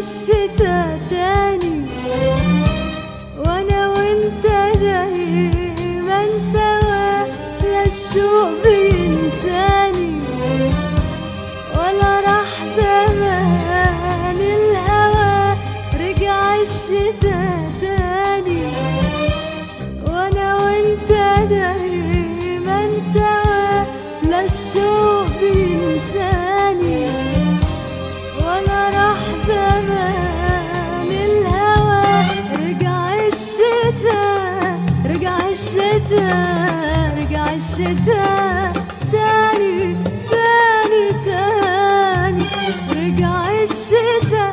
الشتا تاني وانا وانت دايما سوا لا الشوق بينساني ولا راح زمان الهوى رجع الشتا تاني وانا وانت دايما سوا لا الشوق بينساني ولا راح زمان الهوى رجع الشتا رجع الشتا رجع الشتا تاني تاني تاني رجع الشتا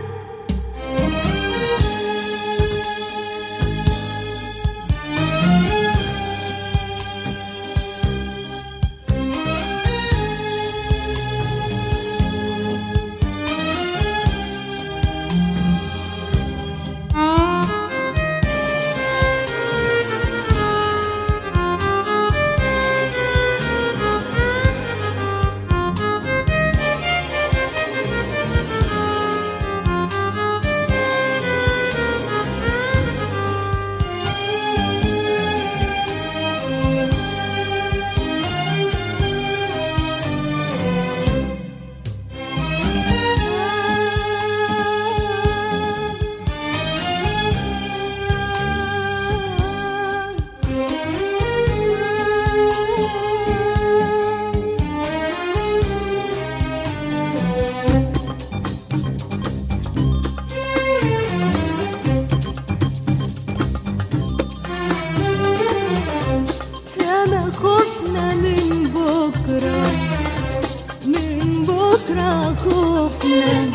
ياما خفنا من بكرة من بكرة خفنا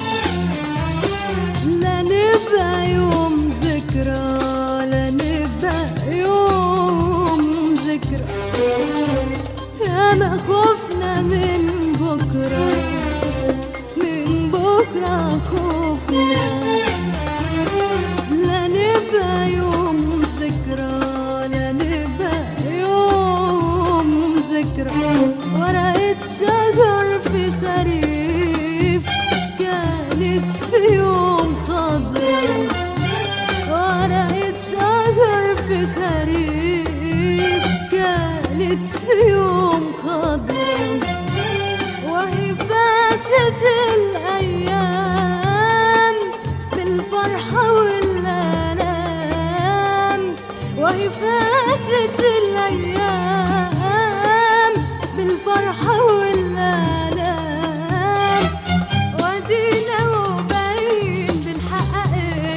لا نبقى يوم ذكرى لا نبقى يوم ذكرى ياما خفنا من بكرة من بكرة خفنا لا نبقى يوم ذكرى لا نبقى يوم ذكرى ورقة شجر في خريف كانت في يوم خضرا ورقة شجر في خريف كانت في يوم خضرا وهي فاتت الأيام بالفرحة والآلام وهي فاتت الأيام بالفرحة والآلام ودينا وباين بنحقق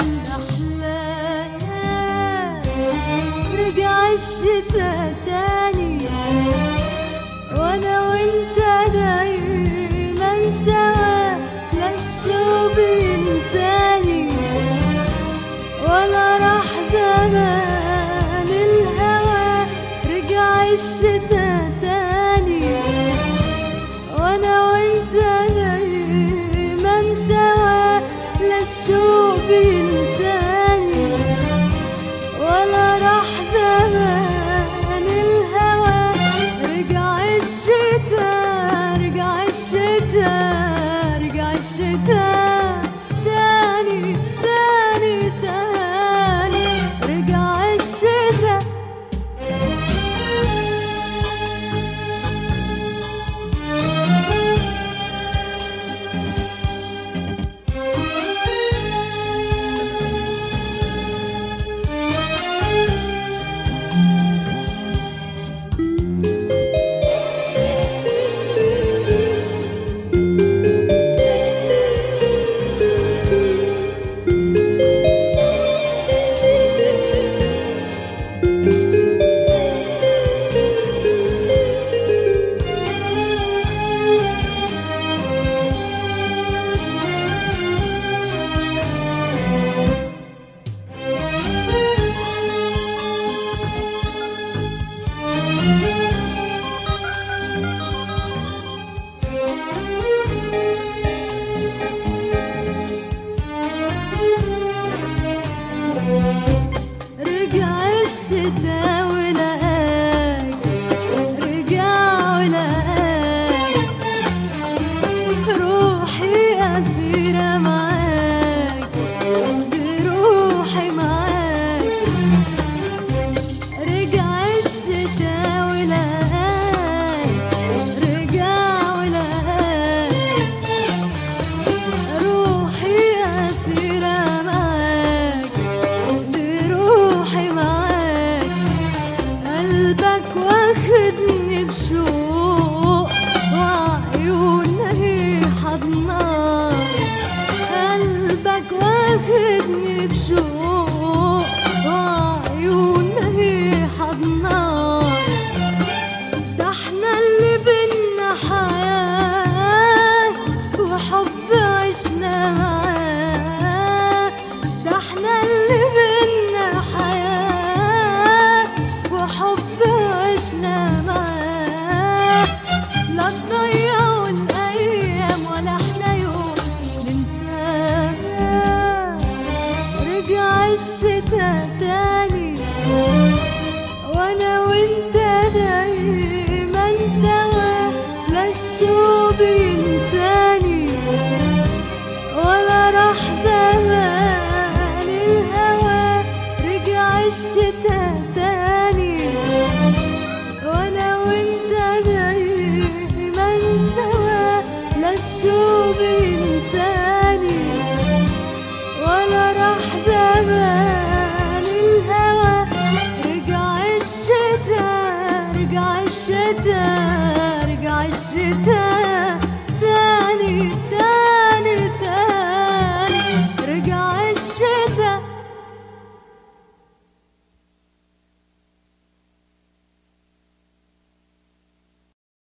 الأحلام رجع الشتا تاني وانا وانت دايما سوا لا الشوق ينساني ولا راح زمان الهوى رجع الشتا تاني وانا وانت دايما سوا لا الشوق ينساني ولا راح زمان الهوى رجع الشتا رجع الشتا رجع الشتا تاني تاني تاني رجع الشتا مرتاح